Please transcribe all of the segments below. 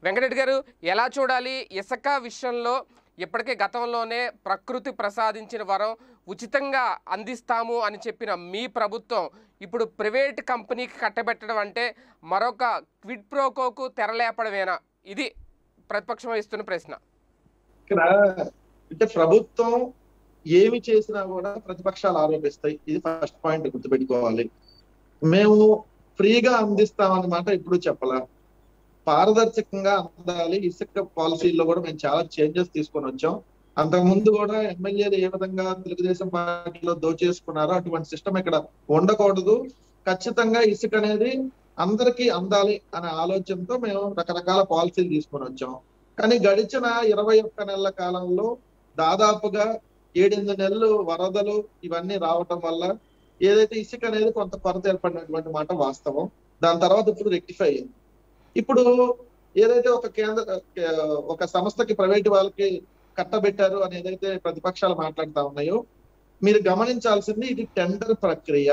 వెంకటరెడ్డి గారు ఎలా చూడాలి ఇసుక విషయంలో ఇప్పటికే గతంలోనే ప్రకృతి ప్రసాదించిన వరం ఉచితంగా అందిస్తాము అని చెప్పిన మీ ప్రభుత్వం ఇప్పుడు ప్రైవేట్ కంపెనీకి కట్టబెట్టడం అంటే మరొక క్విడ్ ప్రోకోకు తెరలేపడమేనా ఇది ప్రతిపక్షం ఇస్తున్న ప్రశ్న ఇక్కడ అంటే ప్రభుత్వం ఏమి చేసినా కూడా ప్రతిపక్షాలు ఆరోపిస్తాయి ఇది ఫస్ట్ పాయింట్ గుర్తుపెట్టుకోవాలి మేము ఫ్రీగా అందిస్తామన్నమాట ఇప్పుడు చెప్పలా పారదర్శకంగా అందాలి ఇసుక పాలసీల్లో కూడా మేము చాలా చేంజెస్ తీసుకొని వచ్చాం అంతకు ముందు కూడా ఎమ్మెల్యేలు ఏ విధంగా తెలుగుదేశం పార్టీలో దోచేసుకున్నారో అటువంటి సిస్టమ్ ఇక్కడ ఉండకూడదు ఖచ్చితంగా ఇసుక అనేది అందరికీ అందాలి అనే ఆలోచనతో మేము రకరకాల పాలసీలు తీసుకొని వచ్చాం కానీ గడిచిన ఇరవై ఒక్క నెలల కాలంలో దాదాపుగా ఏడెనిమిది నెలలు వరదలు ఇవన్నీ రావటం వల్ల ఏదైతే ఇసుక అనేది కొంత కొరత ఏర్పడినటువంటి మాట వాస్తవం దాని తర్వాత ఇప్పుడు రెక్టిఫై అయింది ఇప్పుడు ఏదైతే ఒక కేంద్ర ఒక సంస్థకి ప్రైవేట్ వాళ్ళకి కట్టబెట్టారు అని ఏదైతే ప్రతిపక్షాలు మాట్లాడుతా ఉన్నాయో మీరు గమనించాల్సింది ఇది టెండర్ ప్రక్రియ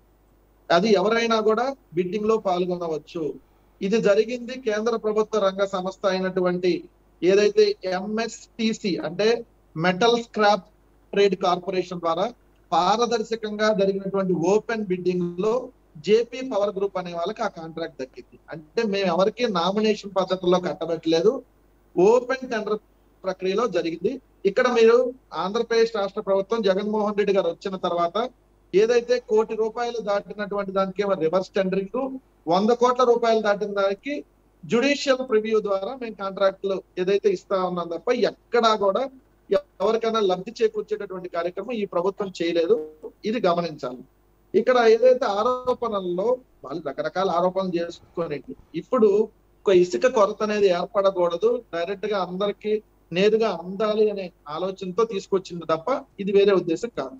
అది ఎవరైనా కూడా బిడ్డింగ్ లో పాల్గొనవచ్చు ఇది జరిగింది కేంద్ర ప్రభుత్వ రంగ సంస్థ అయినటువంటి ఏదైతే ఎంఎస్టిసి అంటే మెటల్ స్క్రాప్ ట్రేడ్ కార్పొరేషన్ ద్వారా పారదర్శకంగా జరిగినటువంటి ఓపెన్ బిడ్డింగ్ లో జేపీ పవర్ గ్రూప్ అనే వాళ్ళకి ఆ కాంట్రాక్ట్ దక్కింది అంటే మేము ఎవరికి నామినేషన్ పద్ధతిలో కట్టబెట్టలేదు ఓపెన్ టెండర్ ప్రక్రియలో జరిగింది ఇక్కడ మీరు ఆంధ్రప్రదేశ్ రాష్ట్ర ప్రభుత్వం జగన్మోహన్ రెడ్డి గారు వచ్చిన తర్వాత ఏదైతే కోటి రూపాయలు దాటినటువంటి దానికి ఏమో రివర్స్ టెండరింగ్ వంద కోట్ల రూపాయలు దాటిన దానికి జుడిషియల్ ప్రివ్యూ ద్వారా మేము కాంట్రాక్టులు ఏదైతే ఇస్తా ఉన్నాం తప్ప ఎక్కడా కూడా ఎవరికైనా లబ్ధి చేకూర్చేటటువంటి కార్యక్రమం ఈ ప్రభుత్వం చేయలేదు ఇది గమనించాలి ఇక్కడ ఏదైతే ఆరోపణల్లో వాళ్ళు రకరకాల ఆరోపణలు చేసుకొని ఇప్పుడు ఒక ఇసుక కొరత అనేది ఏర్పడకూడదు డైరెక్ట్ గా అందరికి నేరుగా అందాలి అనే ఆలోచనతో తీసుకొచ్చింది తప్ప ఇది వేరే ఉద్దేశం కాదు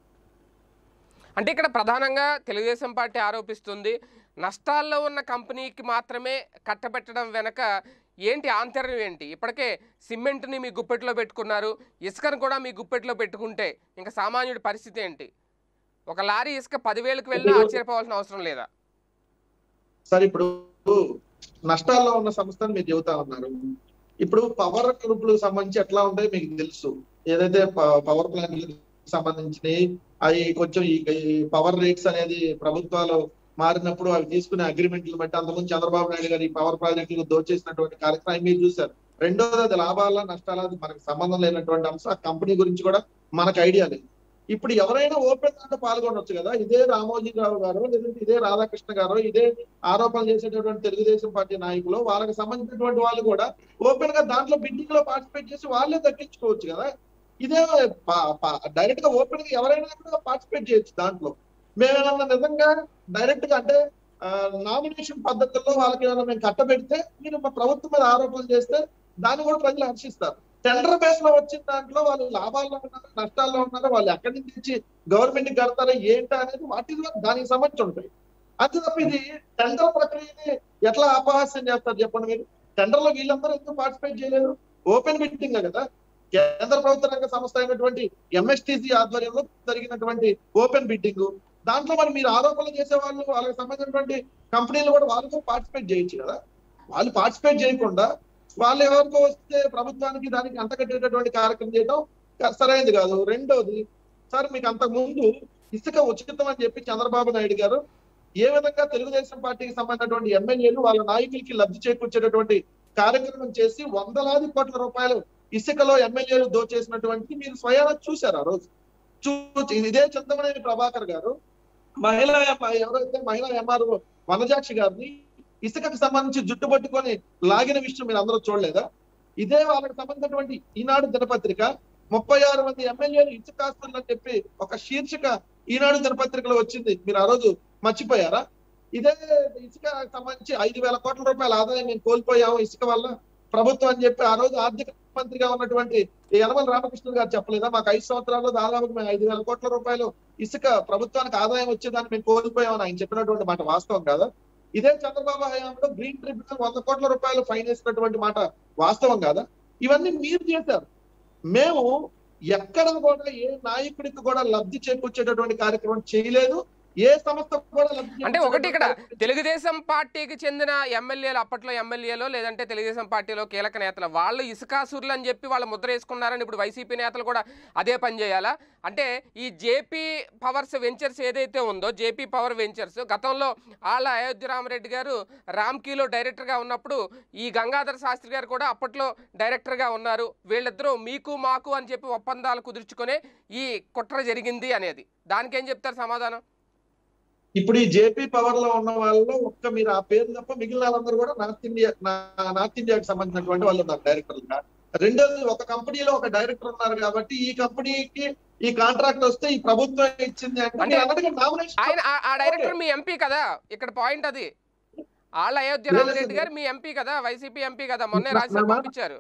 అంటే ఇక్కడ ప్రధానంగా తెలుగుదేశం పార్టీ ఆరోపిస్తుంది నష్టాల్లో ఉన్న కంపెనీకి మాత్రమే కట్టబెట్టడం వెనక ఏంటి ఆంతర్యం ఏంటి ఇప్పటికే సిమెంట్ని మీ గుప్పెట్లో పెట్టుకున్నారు ఇసుకను కూడా మీ గుప్పెట్లో పెట్టుకుంటే ఇంకా సామాన్యుడి పరిస్థితి ఏంటి ఒక లారీ ఇసుక పదివేలకు వెళ్ళినా ఆశ్చర్యపోవాల్సిన అవసరం లేదా సరే ఇప్పుడు నష్టాల్లో ఉన్న సంస్థను మీరు చెబుతా ఉన్నారు ఇప్పుడు పవర్ గ్రూపులకు సంబంధించి ఎట్లా ఉంటాయో మీకు తెలుసు ఏదైతే పవర్ ప్లాంట్లకు సంబంధించినవి అవి కొంచెం ఈ పవర్ రేట్స్ అనేది ప్రభుత్వాలు మారినప్పుడు అవి తీసుకునే అగ్రిమెంట్లు బట్టి అంతకుముందు చంద్రబాబు నాయుడు గారు ఈ పవర్ ప్రాజెక్టులు దోచేసినటువంటి కార్యక్రమం మీరు చూశారు రెండోది అది లాభాల నష్టాల మనకు సంబంధం లేనటువంటి అంశం ఆ కంపెనీ గురించి కూడా మనకు ఐడియా లేదు ఇప్పుడు ఎవరైనా ఓపెన్ దాంట్లో పాల్గొనవచ్చు కదా ఇదే రామోజీరావు గారు లేదంటే ఇదే రాధాకృష్ణ గారు ఇదే ఆరోపణలు చేసేటటువంటి తెలుగుదేశం పార్టీ నాయకులు వాళ్ళకి సంబంధించినటువంటి వాళ్ళు కూడా ఓపెన్ గా దాంట్లో బిడ్డింగ్ లో పార్టిసిపేట్ చేసి వాళ్ళే దక్కించుకోవచ్చు కదా ఇదే డైరెక్ట్ గా ఓపెన్ గా ఎవరైనా కూడా పార్టిసిపేట్ చేయొచ్చు దాంట్లో మేమేమన్నా నిజంగా డైరెక్ట్ గా అంటే నామినేషన్ పద్ధతుల్లో వాళ్ళకి ఏమైనా మేము కట్టబెడితే మీరు మా ప్రభుత్వం మీద ఆరోపణలు చేస్తే దాన్ని కూడా ప్రజలు హర్షిస్తారు టెండర్ బేస్ లో వచ్చిన దాంట్లో వాళ్ళు లాభాల్లో ఉన్నారో నష్టాల్లో ఉన్నారో వాళ్ళు ఎక్కడి నుంచి ఇచ్చి గవర్నమెంట్ కి కడతారో ఏంటా అనేది వాటి దానికి సంబంధించి ఉంటాయి అంతే తప్ప ఇది టెండర్ ప్రక్రియని ఎట్లా అపహాస్యం చేస్తారు చెప్పండి మీరు టెండర్ లో వీళ్ళందరూ ఎందుకు పార్టిసిపేట్ చేయలేదు ఓపెన్ బిడ్డింగ్ కదా కేంద్ర ప్రభుత్వ రంగ సంస్థ అయినటువంటి ఎంఎస్టిసి ఆధ్వర్యంలో జరిగినటువంటి ఓపెన్ బిడ్డింగ్ దాంట్లో మరి మీరు ఆరోపణలు చేసే వాళ్ళు వాళ్ళకి సంబంధించినటువంటి కంపెనీలు కూడా వాళ్ళు కూడా పార్టిసిపేట్ చేయొచ్చు కదా వాళ్ళు పార్టిసిపేట్ చేయకుండా వాళ్ళు ఎవరికో వస్తే ప్రభుత్వానికి దానికి అంతకట్టేటటువంటి కార్యక్రమం చేయడం సరైనది కాదు రెండోది సార్ మీకు అంతకు ముందు ఇసుక ఉచితం అని చెప్పి చంద్రబాబు నాయుడు గారు ఏ విధంగా తెలుగుదేశం పార్టీకి సంబంధించినటువంటి ఎమ్మెల్యేలు వాళ్ళ నాయకులకి లబ్ధి చేకూర్చేటటువంటి కార్యక్రమం చేసి వందలాది కోట్ల రూపాయలు ఇసుకలో ఎమ్మెల్యేలు దోచేసినటువంటి మీరు స్వయాన చూశారు ఆ రోజు చూ ఇదే చింతమనేని ప్రభాకర్ గారు మహిళా ఎవరైతే మహిళా ఎంఆర్ఓ వనజాక్షి గారిని ఇసుకకు సంబంధించి జుట్టు పట్టుకొని లాగిన విషయం మీరు అందరూ చూడలేదా ఇదే వాళ్ళకి సంబంధించినటువంటి ఈనాడు దినపత్రిక ముప్పై ఆరు మంది ఎమ్మెల్యేలు ఇసుకాస్తులు అని చెప్పి ఒక శీర్షిక ఈనాడు దినపత్రికలో వచ్చింది మీరు ఆ రోజు మర్చిపోయారా ఇదే ఇసుక సంబంధించి ఐదు వేల కోట్ల రూపాయల ఆదాయం మేము కోల్పోయాము ఇసుక వల్ల ప్రభుత్వం అని చెప్పి ఆ రోజు ఆర్థిక మంత్రిగా ఉన్నటువంటి యనమల రామకృష్ణ గారు చెప్పలేదా మాకు ఐదు సంవత్సరాల్లో దాదాపు మేము ఐదు వేల కోట్ల రూపాయలు ఇసుక ప్రభుత్వానికి ఆదాయం వచ్చేదాన్ని మేము కోల్పోయామని ఆయన చెప్పినటువంటి మాట వాస్తవం కాదా ఇదే చంద్రబాబు హయాంలో గ్రీన్ ట్రిబ్యునల్ వంద కోట్ల రూపాయలు ఫైన్ వేసినటువంటి మాట వాస్తవం కాదా ఇవన్నీ మీరు చేశారు మేము ఎక్కడ కూడా ఏ నాయకుడికి కూడా లబ్ధి చేకూర్చేటటువంటి కార్యక్రమం చేయలేదు ఏ సంస్థ కూడా లబ్ధి అంటే ఒకటి ఇక్కడ చేకూర్చలేదు. తెలుగుదేశం పార్టీకి చెందిన ఎమ్మెల్యేలు అప్పట్లో ఎమ్మెల్యేలో లేదంటే తెలుగుదేశం పార్టీలో కీలక నేతలు వాళ్ళు ఇసుకాసురులు అని చెప్పి వాళ్ళు ముద్ర వేసుకున్నారని ఇప్పుడు వైసీపీ నేతలు కూడా అదే పని చేయాలా అంటే ఈ జేపీ పవర్స్ వెంచర్స్ ఏదైతే ఉందో జేపీ పవర్ వెంచర్స్ గతంలో ఆళ్ళ అయోధ్య రామరెడ్డి గారు రామ్కీలో డైరెక్టర్గా ఉన్నప్పుడు ఈ గంగాధర శాస్త్రి గారు కూడా అప్పట్లో డైరెక్టర్గా ఉన్నారు వీళ్ళిద్దరూ మీకు మాకు అని చెప్పి ఒప్పందాలు కుదుర్చుకునే ఈ కుట్ర జరిగింది అనేది దానికేం చెప్తారు సమాధానం ఇప్పుడు ఈ జేపీ పవర్ లో ఉన్న వాళ్ళలో ఒక్క మీరు ఆ పేరు తప్ప మిగిలిన వాళ్ళందరూ కూడా నార్త్ ఇండియా నా- నార్త్ ఇండియాకి సంబంధించినటువంటి వాళ్ళు ఉన్నారు డైరెక్టర్లుగా రెండోది ఒక కంపెనీలో ఒక డైరెక్టర్ ఉన్నారు కాబట్టి ఈ కంపెనీకి ఈ కాంట్రాక్ట్ వస్తే ఈ ప్రభుత్వం ఇచ్చింది అంటే అంటే మీరు అన్నట్టుగా nomination ఆయన ఆ- ఆ డైరెక్టర్ మీ ఎంపీ కదా ఇక్కడ పాయింట్ అది ఆళ్ళ అయోధ్య లేదు రామరెడ్డి సార్. గారు మీ ఎంపీ కదా వైసీపీ ఎంపీ కదా మొన్నే నా- రాజ్యసభ నా మాట- పంపించారు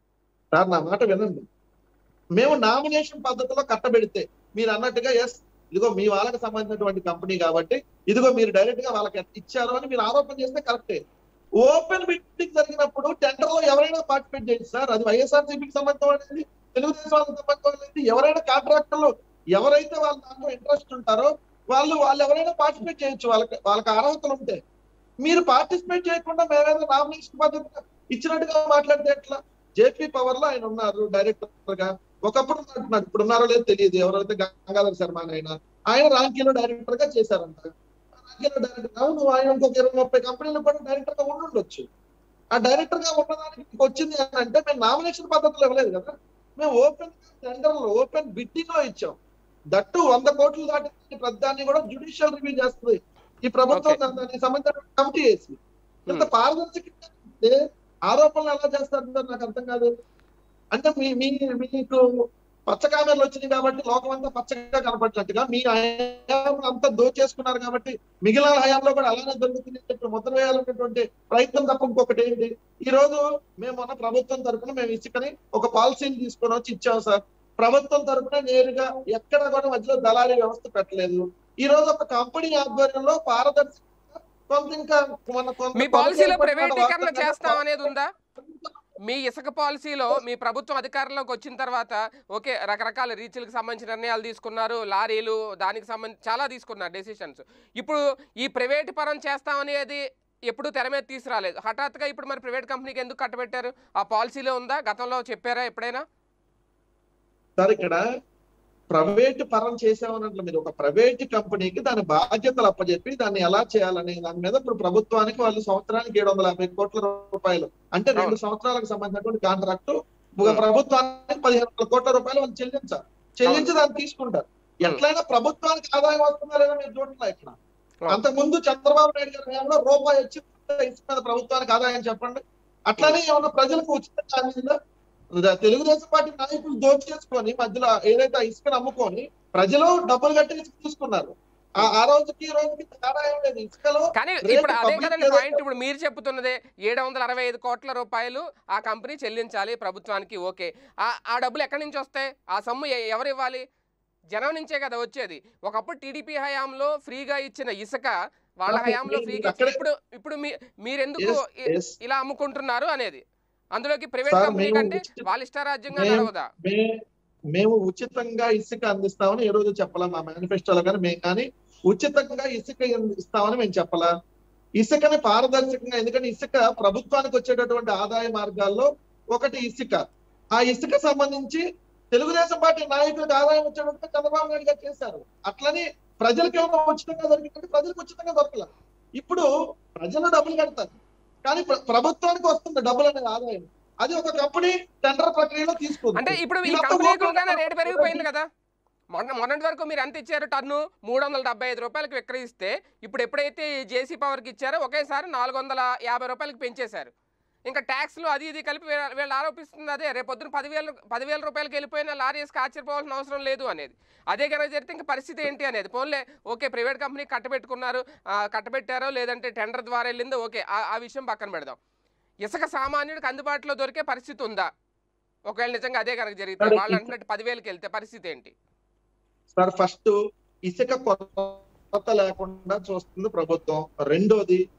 సార్ నా మాట వినండి మేము నామినేషన్ పద్ధతిలో కట్టబెడితే మీరు అన్నట్టుగా ఎస్ ఇదిగో మీ వాళ్ళకి సంబంధించినటువంటి కంపెనీ కాబట్టి ఇదిగో మీరు డైరెక్ట్ గా వాళ్ళకి ఇచ్చారు అని మీరు ఆరోపణ చేస్తే కరెక్టే ఓపెన్ బిడ్డింగ్ జరిగినప్పుడు టెండర్ లో ఎవరైనా పార్టిసిపేట్ చేయొచ్చు సార్ అది వైఎస్ఆర్సీపీకి సంబంధం అనేది తెలుగుదేశం వాళ్ళకి సంబంధం అనేది ఎవరైనా కాంట్రాక్టర్లు ఎవరైతే వాళ్ళ దాంట్లో ఇంట్రెస్ట్ ఉంటారో వాళ్ళు వాళ్ళు ఎవరైనా పార్టిసిపేట్ చేయొచ్చు వాళ్ళకి వాళ్ళకి అర్హతలు ఉంటే మీరు పార్టిసిపేట్ చేయకుండా మేమేదో నామినేషన్ పద్ధతి ఇచ్చినట్టుగా మాట్లాడితే ఎట్లా జేపీ పవర్ లో ఆయన ఉన్నారు డైరెక్టర్ గా ఒకప్పుడు అంటున్నారు ఇప్పుడు ఉన్నారో లేదో తెలియదు ఎవరైతే గంగాధర శర్మ అని ఆయన ఆయన రాంకీలో డైరెక్టర్ గా చేశారంట రాంకీలో డైరెక్టర్ అవును ఆయన ఇంకొక ఇరవై ముప్పై కంపెనీలు కూడా డైరెక్టర్ గా ఉండుండొచ్చు ఆ డైరెక్టర్ గా ఉన్నదానికి మీకు వచ్చింది అని అంటే మేము నామినేషన్ పద్ధతిలో ఇవ్వలేదు కదా మేము ఓపెన్ టెండర్ లో ఓపెన్ బిడ్డింగ్ లో ఇచ్చాం దట్టు వంద కోట్లు దాటి ప్రధాన్ని కూడా జుడిషియల్ రివ్యూ చేస్తుంది ఈ ప్రభుత్వం Okay. దానికి సంబంధించిన కమిటీ వేసి ఇంత పారదర్శకంగా ఉంటే ఆరోపణలు ఎలా చేస్తారు సార్ నాకు అర్థం కాదు అంటే మీ మీ మీకు పచ్చ కామెరలు వచ్చినాయి కాబట్టి లోకం అంతా పచ్చగా కనపడినట్టుగా మీ హయాం అంతా దోచేసుకున్నారు కాబట్టి మిగిలిన హయాంలో కూడా అలానే దొరుకుతుంది అని చెప్పి ముద్ర వేయాలనేటువంటి ప్రయత్నం తప్ప ఇంకొకటి ఏంటి ఈ రోజు మేము మన ప్రభుత్వం తరపున మేము ఇసుకని ఒక పాలసీని తీసుకొని వచ్చి ఇచ్చాం సార్ ప్రభుత్వం తరపున నేరుగా ఎక్కడ కూడా మధ్యలో దళారీ వ్యవస్థ పెట్టలేదు ఈ రోజు ఒక కంపెనీ ఆధ్వర్యంలో పారదర్శకంగా కొంత ఇంకా మన కొంత మీ పాలసీలో కొంత ప్రైవేటీకరణ వాస్తవంగా చేస్తాం అనేది ఉందా మీ ఇసుక పాలసీలో మీ ప్రభుత్వం అధికారంలోకి వచ్చిన తర్వాత ఓకే రకరకాల రీచ్లకు సంబంధించిన నిర్ణయాలు తీసుకున్నారు లారీలు దానికి సంబంధించి చాలా తీసుకున్నారు డెసిషన్స్ ఇప్పుడు ఈ ప్రైవేట్ పరం చేస్తామనేది ఎప్పుడు తెర మీద తీసుకురాలేదు హఠాత్తుగా ఇప్పుడు మరి ప్రైవేట్ కంపెనీకి ఎందుకు కట్టబెట్టారు ఆ పాలసీలో ఉందా గతంలో చెప్పారా ఎప్పుడైనా సార్ ఇక్కడ ప్రైవేట్ పరం చేసామన్నట్లు మీరు ఒక ప్రైవేట్ కంపెనీకి దాని బాధ్యతలు అప్పచెప్పి దాన్ని ఎలా చేయాలనే దాని మీద ఇప్పుడు ప్రభుత్వానికి వాళ్ళు సంవత్సరానికి ఏడు వందల యాభై కోట్ల రూపాయలు అంటే రెండు సంవత్సరాలకు సంబంధించినటువంటి కాంట్రాక్ట్ ఒక Hmm. ప్రభుత్వానికి పదిహేను వందల కోట్ల రూపాయలు వాళ్ళు చెల్లించాలి చెల్లించి దాన్ని తీసుకుంటారు ఎట్లయినా ప్రభుత్వానికి ఆదాయం వస్తుందా మీరు చూడట్లే ఇక్కడ Hmm. అంతకుముందు చంద్రబాబు నాయుడు గారి హయాంలో రూపాయి వచ్చి ఇసుక మీద ప్రభుత్వానికి ఆదాయం చెప్పండి అట్లానే ఏమన్నా ప్రజలకు ఉచితంగా అందిందా ద- తెలుగుదేశం పార్టీ నాయకులు దోచేసుకొని మధ్యలో ఏదైతే ఆ ఇసుకను అమ్ముకొని ప్రజలు డబ్బులు కట్టి ఇసుక తీసుకున్నారు ఆ ఆ రోజుకి ఈ రోజుకి తేడా ఏం లేదు ఇసుకలో కానీ రేటు ఇప్పుడు అదే public కదండి ఏదైతే- పాయింట్ ఇప్పుడు మీరు చెప్తున్నదే ఏడు వందల అరవై ఐదు కోట్ల రూపాయలు ఆ కంపెనీ చెల్లించాలి ప్రభుత్వానికి ఓకే ఆ ఆ డబ్బులు ఎక్కడి నుంచి వస్తాయి ఆ సొమ్ము ఎ- ఎవరు ఇవ్వాలి జనం నుంచే కదా వచ్చేది ఒకప్పుడు టీడీపీ హయాంలో ఫ్రీగా ఇచ్చిన ఇసుక వాళ్ళ Okay, హయాంలో మీరు ఫ్రీగా ఇచ్చి అక్కడే- ఇప్పుడు ఇప్పుడు మీ మీరెందుకు Yes, ఇ- yes. ఇలా అమ్ముకుంటున్నారు అనేది అందులోకి ప్రైవేట్ Sir, కంపెనీ మేము కంటే ఉచిత- వాళ్ళ ఇష్టారాజ్యంగా మేము- నడవదా మే- మేము ఉచితంగా ఇసుక అందిస్తామని ఏ రోజు చెప్పాలా మా మేనిఫెస్టోలో కానీ మేము కానీ ఉచితంగా ఇసుక ఇస్తామని మేము చెప్పాలా ఇసుకని పారదర్శకంగా ఎందుకంటే ఇసుక ప్రభుత్వానికి వచ్చేటటువంటి ఆదాయ మార్గాల్లో ఒకటి ఇసుక ఆ ఇసుక సంబంధించి తెలుగుదేశం పార్టీ నాయకులకు ఆదాయం వచ్చేటట్టు చంద్రబాబు నాయుడు గారు చేశారు అట్లని ప్రజలకు ఏమైనా ఉచితంగా దొరికిందంటే ప్రజలకు ఉచితంగా దొరకల ఇప్పుడు ప్రజలు డబ్బులు కడతారు కానీ ప్ర- ప్రభుత్వానికి వస్తుంది డబ్బులు అనేది ఆదాయం అది ఒక కంపెనీ టెండర్ ప్రక్రియలో తీసుకుంది అంటే ఇప్పుడు ఈ ఇదంతా కంపెనీకి ఓపెన్ కూడా రేటు పెరిగిపోయింది కదా మొన్న మొన్నటి వరకు మీరు ఎంత ఇచ్చారు టన్ను మూడు వందల డెబ్బై ఐదు రూపాయలకి విక్రయిస్తే ఇప్పుడు ఎప్పుడైతే జేసీ పవర్కి ఇచ్చారో ఒకేసారి నాలుగు వందల యాభై రూపాయలకి పెంచేశారు ఇంకా ట్యాక్స్లు అది ఇది కలిపి వీళ్ళ- వీళ్ళు ఆరోపిస్తుంది అదే రేపు పొద్దున పదివేలు పదివేల రూపాయలకి వెళ్ళిపోయిన లారీ వేసుకు ఆశ్చర్యపోవాల్సిన అవసరం లేదు అనేది అదే కనుక జరిగితే ఇంకా పరిస్థితి ఏంటి అనేది పోన్లే ఓకే ప్రైవేట్ కంపెనీ కట్టబెట్టుకున్నారు ఆ, కట్టబెట్టారో లేదంటే టెండర్ ద్వారా వెళ్ళిందో ఓకే ఆ ఆ విషయం పక్కన పెడదాం ఇసుక సామాన్యుడికి అందుబాటులో దొరికే పరిస్థితి ఉందా ఒకవేళ నిజంగా అదే కనుక జరిగితే సరే, వాళ్ళు ఇసు- అంటున్నట్టు పదివేలకి వెళ్తే పరిస్థితి ఏంటి సార్ ఫస్ట్ ఇసుక కొరత లేకుండా చూస్తుంది ప్రభుత్వం రెండోది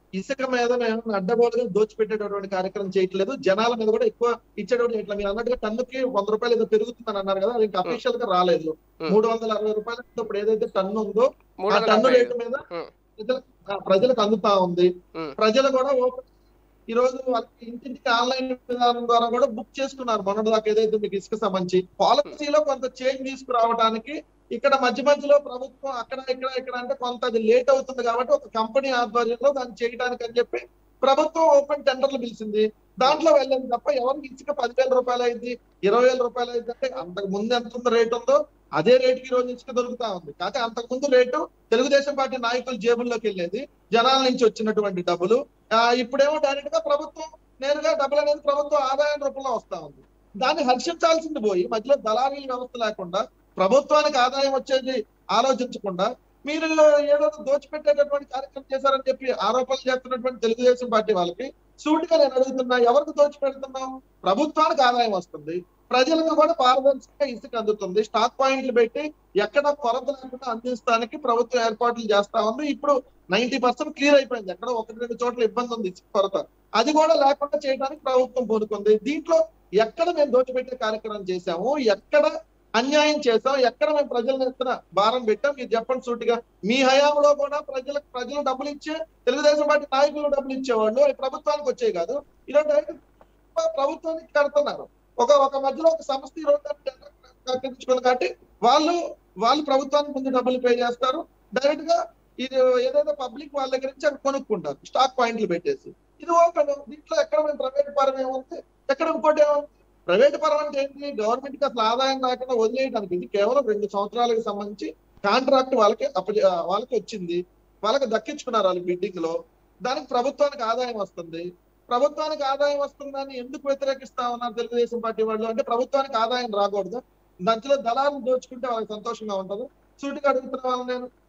ఇసుక మీద మేము అడ్డగోలుగా దోచిపెట్టేటటువంటి కార్యక్రమం చేయట్లేదు జనాల మీద కూడా ఎక్కువ ఇచ్చేటప్పుడు ఇట్లా మీరు అన్నట్టుగా టన్నుకి వంద రూపాయలు ఏదో పెరుగుతుందని అన్నారు కదా అది ఇంకా అఫీషియల్ గా రాలేదు Hmm. మూడు వందల అరవై రూపాయలు ఇప్పుడు ఏదైతే టన్ను ఉందో మూడు ఆ వందల టన్ను డెబ్బై రేటు మీద Hmm. ప్రజలకు ఆ, ప్రజలకు అందుతా ఉంది Hmm. ప్రజలు కూడా ఓపెన్ ఈ రోజు వాళ్ళకి ఇంటింటికి ఆన్లైన్ విధానం ద్వారా కూడా బుక్ చేసుకున్నారు మొన్నటి దాకా ఏదైతే మీకు ఇసుక సంబంధించి పాలసీలో కొంత చేంజ్ తీసుకురావడానికి ఇక్కడ మధ్య మధ్యలో ప్రభుత్వం అక్కడ ఇక్కడ ఇక్కడ అంటే కొంత అది లేట్ అవుతుంది కాబట్టి ఒక కంపెనీ ఆధ్వర్యంలో దాన్ని చేయడానికి అని చెప్పి ప్రభుత్వం ఓపెన్ టెండర్లు పిలిచింది దాంట్లో వెళ్ళింది తప్ప ఎవరికి ఇసుక పదివేల రూపాయలు అయింది ఇరవై వేల రూపాయలు అయింది అంటే అంతకు ముందు ఎంత ఉంది రేట్ ఉందో అదే రేటుకి ఈ రోజు ఇసుక దొరుకుతా ఉంది కాకపోతే అంతకు ముందు రేటు తెలుగుదేశం పార్టీ నాయకుల జేబుల్లోకి వెళ్ళేది జనాల నుంచి వచ్చినటువంటి డబ్బులు ఆ, ఇప్పుడేమో డైరెక్ట్ గా ప్రభుత్వం నేరుగా డబ్బులు అనేది ప్రభుత్వం ఆదాయం రూపంలో వస్తా ఉంది దాన్ని హర్షించాల్సింది పోయి మధ్యలో దళారీ వ్యవస్థ లేకుండా ప్రభుత్వానికి ఆదాయం వచ్చేది ఆలోచించకుండా మీరు ఏదో దోచిపెట్టేటటువంటి కార్యక్రమం చేశారని చెప్పి ఆరోపణలు చేస్తున్నటువంటి తెలుగుదేశం పార్టీ వాళ్ళకి సూటిగా నేను అడుగుతున్నా ఎవరికి దోచిపెడుతున్నాం ప్రభుత్వానికి ఆదాయం వస్తుంది ప్రజలకు కూడా పారదర్శకంగా ఇసుక అందుతుంది స్టాక్ పాయింట్లు పెట్టి ఎక్కడ కొరత లేకుండా అందిస్తానికి ప్రభుత్వం ఏర్పాట్లు చేస్తా ఉంది ఇప్పుడు నైన్టీ పర్సెంట్ క్లియర్ అయిపోయింది ఎక్కడ ఒకటి రెండు చోట్ల ఇబ్బంది ఉంది ఇసుక కొరత అది కూడా లేకుండా చేయడానికి ప్రభుత్వం పూనుకుంది దీంట్లో ఎక్కడ మేము దోచిపెట్టే కార్యక్రమం చేశాము ఎక్కడ అన్యాయం చేశాం ఎక్కడ మేము ప్రజల ఎత్తున భారం పెట్టాం మీరు చెప్పండి సూటిగా మీ హయాంలో కూడా ప్రజలకు ప్రజలు డబ్బులు ఇచ్చే తెలుగుదేశం పార్టీ నాయకులు డబ్బులు ఇచ్చేవాళ్ళు అవి ప్రభుత్వానికి వచ్చేవి కాదు ఈరోజు డైరెక్ట్ ప్రభుత్వానికి కడుతున్నారు ఒక ఒక మధ్యలో ఒక సంస్థ ఈ రోజు కట్టించుకుంది కాబట్టి వాళ్ళు వాళ్ళు ప్రభుత్వానికి ముందు డబ్బులు పే చేస్తారు డైరెక్ట్ గా ఇది ఏదైతే పబ్లిక్ వాళ్ళ దగ్గర నుంచి అవి కొనుక్కుంటారు స్టాక్ పాయింట్లు పెట్టేసి ఇది ఓపెన్ దీంట్లో ఎక్కడ మేము ప్రైవేట్ పరం ఏముంది ఎక్కడ ఇంకోటి ఏముంది ప్రైవేట్ పరం అంటే ఏంటి గవర్నమెంట్ కి అసలు ఆదాయం రాకుండా వదిలేయడానికి ఇది కేవలం రెండు సంవత్సరాలకు సంబంధించి కాంట్రాక్ట్ వాళ్ళకి అప్ప వాళ్ళకి వచ్చింది వాళ్ళకి దక్కించుకున్నారు వాళ్ళు బిడ్డింగ్ లో దానికి ప్రభుత్వానికి ఆదాయం వస్తుంది ప్రభుత్వానికి ఆదాయం వస్తుందని ఎందుకు వ్యతిరేకిస్తా ఉన్నారు తెలుగుదేశం పార్టీ వాళ్ళు అంటే ప్రభుత్వానికి ఆదాయం రాకూడదు మధ్యలో దళాలను దోచుకుంటే వాళ్ళకి సంతోషంగా ఉంటది సూటిగా అడుగుతున్న వాళ్ళు నేను